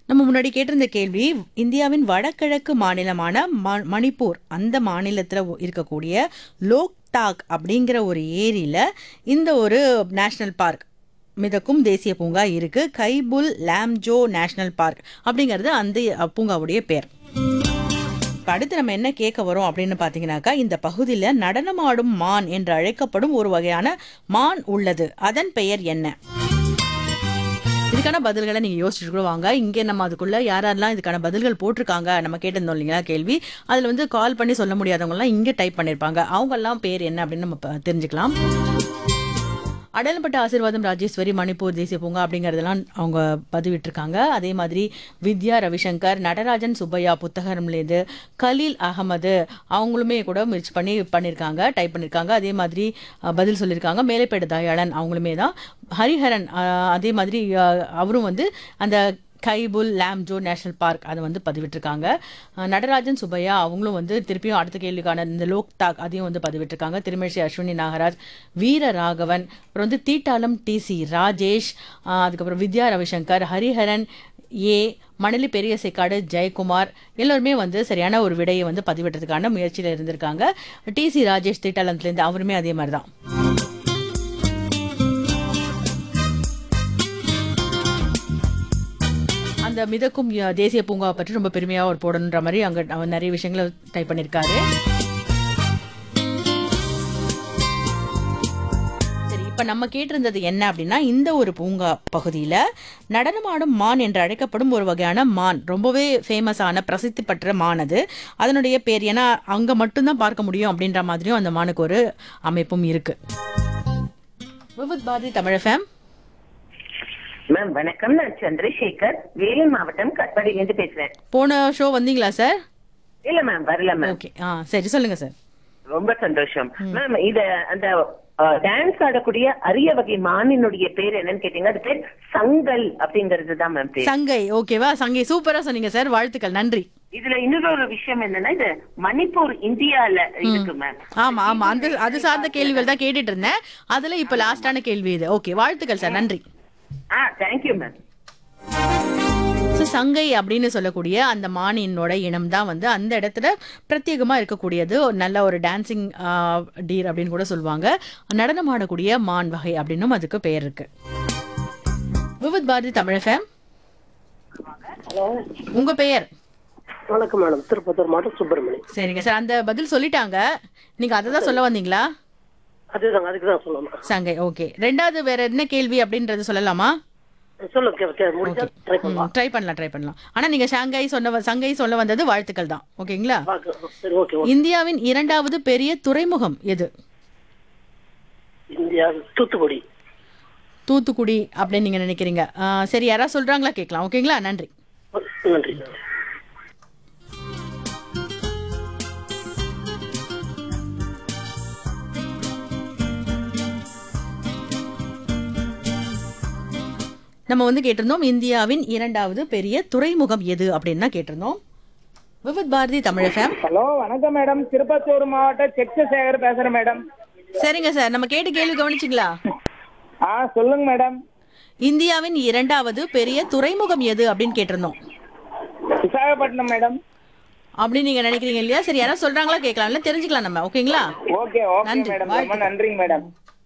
நம்ம முன்னாடி கேட்டிருந்த கேள்வி இந்தியாவின் வடகிழக்கு மாநிலமான ம- மணிப்பூர் அந்த மாநிலத்தில் இருக்கக்கூடிய லோக்டாக் அப்படிங்கிற ஒரு ஏரியில் இந்த ஒரு நேஷனல் பார்க் மிதக்கும் தேசிய பூங்கா இருக்கு கைபுல் லாம்ஜோ நேஷனல் பார்க் அப்படிங்கிறது அந்த பூங்காவுடைய பேர் இப்ப அடுத்து நம்ம என்ன கேட்க வரோம் அப்படின்னு பார்த்தீங்கன்னாக்கா இந்த பகுதியில் நடனமாடும் மான் என்று அழைக்கப்படும் ஒரு வகையான மான் உள்ளது அதன் பெயர் என்ன இதுக்கான பதில்களை நீங்க யோசிச்சுட்டு கூட வாங்க இங்கே நம்ம அதுக்குள்ள யார் யாரெல்லாம் இதுக்கான பதில்கள் போட்டிருக்காங்க நம்ம கேட்டிருந்தோம் இல்லைங்களா கேள்வி அதுல வந்து கால் பண்ணி சொல்ல முடியாதவங்க எல்லாம் இங்க டைப் பண்ணிருப்பாங்க அவங்க எல்லாம் பேர் என்ன அப்படின்னு நம்ம ப- தெரிஞ்சுக்கலாம் அடையாளப்பட்ட ஆசீர்வாதம் ராஜேஸ்வரி மணிப்பூர் தேசிய பூங்கா அப்படிங்கறதெல்லாம் அவங்க பதிவிட்டிருக்காங்க அதே மாதிரி வித்யா ரவிசங்கர் நடராஜன் சுப்பையா புத்தகம்லேருந்து கலீல் அகமது அவங்களுமே கூட முயற்சி பண்ணி பண்ணியிருக்காங்க டைப் பண்ணியிருக்காங்க அதே மாதிரி அஹ், பதில் சொல்லியிருக்காங்க மேலைப்பேடு தயாளன் அவங்களுமே தான் ஹரிஹரன் அஹ், அதே மாதிரி அஹ், அவரும் வந்து அந்த கைபுல் லாம்ஜோ நேஷனல் பார்க் அதை வந்து பதிவிட்டிருக்காங்க அஹ் நடராஜன் சுப்பையா அவங்களும் வந்து திருப்பியும் அடுத்த கேள்விக்கான இந்த லோக்தாக் அதையும் வந்து பதிவிட்டிருக்காங்க திருமழிசை அஸ்வினி நாகராஜ் வீர ராகவன் அப்புறம் வந்து தீட்டாளம் டிசி ராஜேஷ் அஹ் அதுக்கப்புறம் வித்யா ரவிசங்கர் ஹரிஹரன் ஏ மணலி பெரிய சேக்காடு ஜெயக்குமார் எல்லோருமே வந்து சரியான ஒரு விடையை வந்து பதிவிட்டதுக்கான முயற்சியில் இருந்திருக்காங்க டிசி ராஜேஷ் தீட்டாளத்துலேருந்து அவருமே அதே மாதிரி தான் அந்த மிதக்கும் ய- தேசிய பூங்காவை பற்றி ரொம்ப பெருமையா ஒரு போடணுன்ற மாதிரி அங்க அவர் நிறைய விஷயங்களை டைப் பண்ணிருக்காரு சரி இப்ப நம்ம கேட்டிருந்தது என்ன அப்படின்னா இந்த ஒரு பூங்கா பகுதியில நடனமாடும் மான் என்று அழைக்கப்படும் ஒரு வகையான மான் ரொம்பவே ஃபேமஸான பிரசித்தி பெற்ற மான் அது அதனுடைய பேர் ஏன்னா அங்க மட்டும்தான் பார்க்க முடியும் அப்படின்ற மாதிரியும் அந்த மானுக்கு ஒரு அமைப்பும் இருக்கு விவித் பாரதி தமிழ் ஃபேம் மேம் வணக்கம் நான் சந்திரசேகர் வேலூர் மாவட்டம் கட்பாடியிலேருந்து பேசுறேன் போன ஷோ வந்தீங்களா சார் இல்ல மேம் வரல மேம் ஓகே ஆ சரி சொல்லுங்க சார் ரொம்ப சந்தோஷம் மேம் இத அந்த டான்ஸ் ஆடக்கூடிய அரிய வகை மானினுடைய பேர் என்னன்னு கேட்டீங்க அது பேர் சங்கல் அப்படிங்கிறது தான் மேம் பேர் சங்கை ஓகேவா சங்கை சூப்பரா சொன்னீங்க சார் வாழ்த்துக்கள் நன்றி இதுல இன்னொரு ஒரு விஷயம் என்னன்னா இது மணிப்பூர் இந்தியால இருக்கு மேம் ஆமா ஆமா அந்த அது சார்ந்த கேள்விகள் தான் கேட்டுட்டு இருந்தேன் அதுல இப்ப லாஸ்டான கேள்வி இது ஓகே வாழ்த்துக்கள் சார் நன்றி ஆ தேங்க்யூ மேம் ஸோ சங்கை அப்படின்னு சொல்லக்கூடிய அந்த மானினோட இனம் தான் வந்து அந்த இடத்துல பிரத்யேகமா இருக்கக்கூடியது ஒரு நல்ல ஒரு டான்சிங் டீர் அப்படின்னு கூட சொல்லுவாங்க நடனம் ஆடக்கூடிய மான் வகை அப்படின்னும் அதுக்கு பெயர் இருக்கு விவித் பாரதி தமிழ் ஃபேம் ஹலோ உங்க பெயர் வணக்கம் மேடம் திருப்பத்தூர் மாவட்டம் சுப்பிரமணி சரிங்க சார் அந்த பதில் சொல்லிட்டாங்க நீங்க அதை தான் சொல்ல வந்தீங்களா அதுதாங்க அதுக்கு தான் சொல்லணும் சங்கை ஓகே ரெண்டாவது வேற என்ன கேள்வி அப்படின்றது சொல்லலாமா சொல்லுங்க கே- கே- முடிஞ்சா ட்ரை பண்ணலாம் ட்ரை பண்ணலாம் ட்ரை பண்ணலாம் ஆனா நீங்க ஷாங்காய் சொன்ன வ- சங்கை சொல்ல வந்தது வாழ்த்துக்கள் தான் ஓகேங்களா பார்க்க- சரி ஓகே ஓகே இந்தியாவின் இரண்டாவது பெரிய துறைமுகம் எது இந்தியா தூத்துக்குடி தூத்துக்குடி அப்படின்னு நீங்க நினைக்கிறீங்க ஆ, சரி யாராவது சொல்றாங்களா கேட்கலாம் ஓகேங்களா நன்றி நன்றி நம்ம வந்து கேட்டிருந்தோம் இந்தியாவின் இரண்டாவது பெரிய துறைமுகம் எது அப்படின்னு தான் கேட்டிருந்தோம் விவித் பாரதி தமிழ் ஃபேம் ஹலோ வணக்கம் மேடம் திருப்பத்தூர் மாவட்ட செக்சசேகர் பேசுறேன் மேடம் சரிங்க சார் நம்ம கேட்ட கேள்வி கவனிச்சிங்களா ஆ சொல்லுங்க மேடம் இந்தியாவின் இரண்டாவது பெரிய துறைமுகம் எது அப்படின்னு கேட்டிருந்தோம் விசாகப்பட்டினம் மேடம் அப்படின்னு நீங்க நினைக்கிறீங்க இல்லையா சரி யாராவது சொல்றாங்களா கேட்கலாம் இல்ல தெரிஞ்சுக்கலாம் நம்ம ஓகேங்களா ஓகே ஓகே நன்றி, மேடம் ரொம்ப வாழ்த்துக்கள். நன்றிங்க மேடம்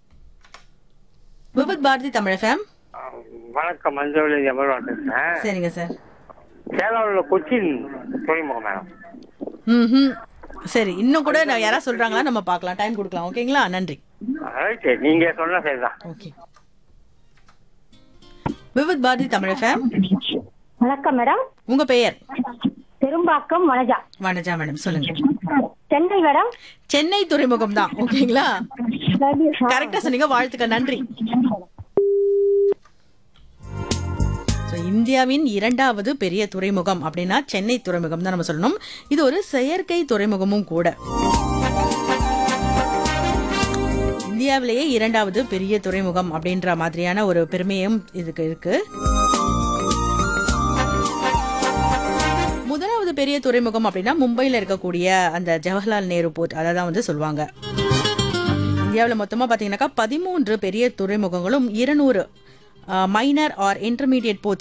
விவித் பாரதி தமிழ் ஃபேம் வணக்கம் மஞ்சள் எமர்வான் பேசுறேன் சரிங்க சார் கேரளாவில் உள்ள கொச்சின் துறைமுகம் மேடம் ம் சரி இன்னும் கூட நான் யாராவது சொல்றாங்களா நம்ம பார்க்கலாம் டைம் கொடுக்கலாம் ஓகேங்களா நன்றி ரைட்டு நீங்க சொன்ன சரிதான் ஓகே விவித் பாரதி தமிழ் ஃபேம் வணக்கம் மேடம் உங்க பெயர் பெரும்பாக்கம் வனஜா வனஜா மேடம் சொல்லுங்க சென்னை மேடம் சென்னை துறைமுகம் தான் ஓகேங்களா கரெக்டா சொன்னீங்க வாழ்த்துக்கள் நன்றி So, இந்தியாவின் இரண்டாவது பெரிய துறைமுகம் அப்படின்னா சென்னை துறைமுகம் தான் நம்ம சொல்லணும் இது ஒரு செயற்கை துறைமுகமும் கூட இந்தியாவிலேயே இரண்டாவது பெரிய துறைமுகம் அப்படின்ற மாதிரியான ஒரு பெருமையும் இதுக்கு இருக்கு முதலாவது பெரிய துறைமுகம் அப்படின்னா மும்பையில் இருக்கக்கூடிய அந்த ஜவஹர்லால் நேரு போர்ட் அதை தான் வந்து சொல்லுவாங்க இந்தியாவில் மொத்தமாக பார்த்தீங்கன்னாக்கா பதிமூன்று பெரிய துறைமுகங்களும் இருநூறு மைனர் ஆர் இன்டர்மீடியட் போர்ட்ஸ்